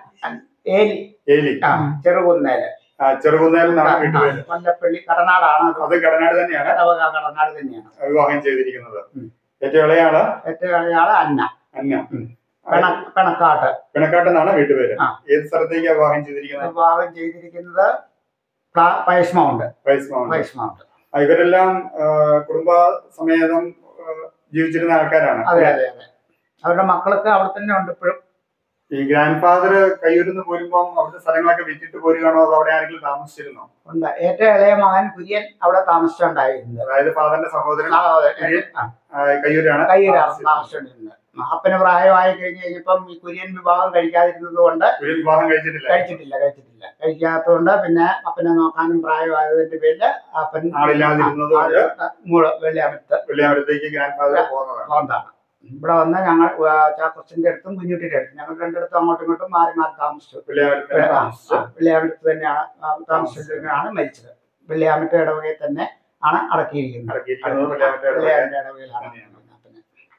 ഏലി ഏലി ആ, ചെറുകുന്നേല് ആ, ചെറുകുന്നേൽ എന്നാണ് വീട്ടുപേര് കൊല്ലപ്പള്ളി കടനാടാണ് അത്. അത് കടനാട് തന്നെയാണ് ഇടവക കടനാട് തന്നെയാണ് വിവാഹം ചെയ്തിരിക്കുന്നത് ഉം. ഏറ്റവും ഇളയാള് ഏറ്റവും ഇളയാള് അന്ന അന്ന ഉം. പെണ പെണക്കാട്ട് പിണക്കാട്ട് എന്നാണ് വീട്ടുപേര് ആ. ഏത് സ്ഥലത്തേക്കാണ് വിവാഹം ചെയ്തിരിക്കുന്നത് വിവാഹം ചെയ്തിരിക്കുന്നത് പ്ലാ- പയസ്മൗണ്ട് വൈസ്മൗണ്ട് പയസ്മൗണ്ട് ആ, ഇവരെല്ലാം ആ, കുടുംബ സമേതം ആ, ജീവിച്ചിരുന്ന ആൾക്കാരാണ് അതെ അതെ അതെ അവരുടെ മക്കളൊക്കെ അവിടെ തന്നെ ഉണ്ട് ഇപ്പോഴും ഈ ഗ്രാൻഡ് ഫാദർ കയ്യൂരിന്ന് പോരുമ്പം അവിടുത്തെ സ്ഥലങ്ങളൊക്കെ വിറ്റിട്ട് പോരുകയാണോ അതോ അവിടെ ആരെങ്കിലും താമസിച്ചിരുന്നോ ഉണ്ട് ഏറ്റവും ഇളയ മകൻ കുര്യൻ അവിടെ താമസിച്ചുണ്ടായിരുന്നത് അതായത് ഫാദറിന്റെ സഹോദരൻ സഹോദരൻ ആ, ആ, കയ്യൂരാണ് കയ്യൂരാണ് താമസിച്ചിരുന്നത്. താമസിച്ചുകൊണ്ടിരുന്നത് അപ്പന് പ്രായമായി കഴിഞ്ഞ് കഴിഞ്ഞപ്പം ഈ കുര്യൻ വിവാഹം കഴിക്കാതിരുന്നത് കൊണ്ട് കുര്യൻ വിവാഹം കഴിച്ചിട്ടില്ല കഴിച്ചിട്ടില്ല കഴിച്ചിട്ടില്ല കഴിക്കാത്തതുകൊണ്ട് പിന്നെ അപ്പനെ നോക്കാനും പ്രായമായതിന്റെ പേരില് അപ്പൻ ആളില്ലാതിരുന്നത് കൊണ്ട് മൂള് വെള്ളിയാമത്ത് വെള്ളിയാമരത്തേക്ക് ഗ്രാൻഡ് ഫാദർ പോകുന്നതാണ് പോകുന്നതാണ് ഇവിടെ വന്ന് ഞങ്ങൾ ചാക്കോച്ചിന്റെ അടുത്തും കുഞ്ഞുട്ടിയുടെ അടുത്തും ഞങ്ങൾ രണ്ടിടത്തും അങ്ങോട്ടും ഇങ്ങോട്ടും മാറി മാറി താമസിച്ചു വെള്ളിയാമരത്തിൽ താമസിച്ചു വെള്ളിയാമത്ത് തന്നെയാണ് ആ, താമസിച്ചിട്ടാണ് മരിച്ചത് വെള്ളിയാമറ്റ ഇടവകയിൽ തന്നെ ആണ് അടക്കിയിരിക്കുന്നത് അടക്കിയിരിക്കുന്നത് വെള്ളിയാമറ്റ ഇടവകയിൽ വെള്ളിയാമറ്റ ഇടവകയിലാണ് തന്നെയാണ്. അപ്പനെ.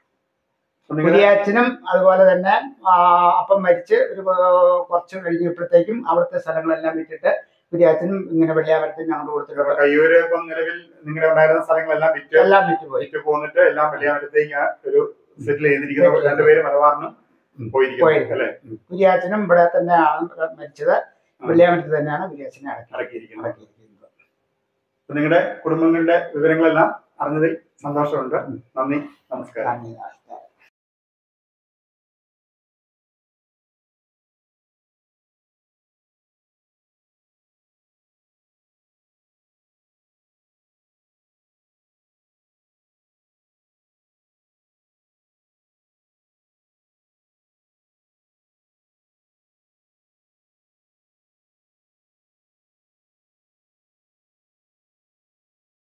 അപ്പൊ നിങ്ങള് കുരിയാച്ചനും അതുപോലെ തന്നെ ആ, അപ്പം മരിച്ച് ഒരു കൊ- കുറച്ച് കഴിഞ്ഞപ്പോഴത്തേക്കും അവിടുത്തെ സ്ഥലങ്ങളെല്ലാം വിറ്റിട്ട് കുരിയാച്ചനും ഇങ്ങനെ വെള്ളിയാമരത്തിൽ ഞങ്ങളുടെ കൊടുത്തിട്ടുണ്ട് കയ്യൂര് ഇപ്പം നിലവിൽ നിങ്ങളുടെ ഉണ്ടായിരുന്ന സ്ഥലങ്ങളെല്ലാം വിറ്റ് എല്ലാം വിറ്റുപോയി വിറ്റ് പോന്നിട്ട് എല്ലാം വെള്ളിയാമരത്തേക്ക് ഒരു സെറ്റിൽ ചെയ്തിരിക്കുന്ന രണ്ടുപേര് മലബാറിനും പോയിരിക്കുന്നു പോയിരിക്കുന്നു. അല്ലെ കുരിയാച്ചനും ഇവിടെ തന്നെയാണ് മരിച്ചത് വെള്ളിയാമരത്തിൽ തന്നെയാണ് കുരിയാച്ചനെ അടക്കി അടക്കിയിരിക്കുന്നത് അടക്കിയിരിക്കുന്നത് അപ്പൊ നിങ്ങളുടെ കുടുംബങ്ങളുടെ വിവരങ്ങളെല്ലാം അറിഞ്ഞതിൽ സന്തോഷമുണ്ട് നന്ദി നമസ്കാരം നന്ദി നമസ്കാരം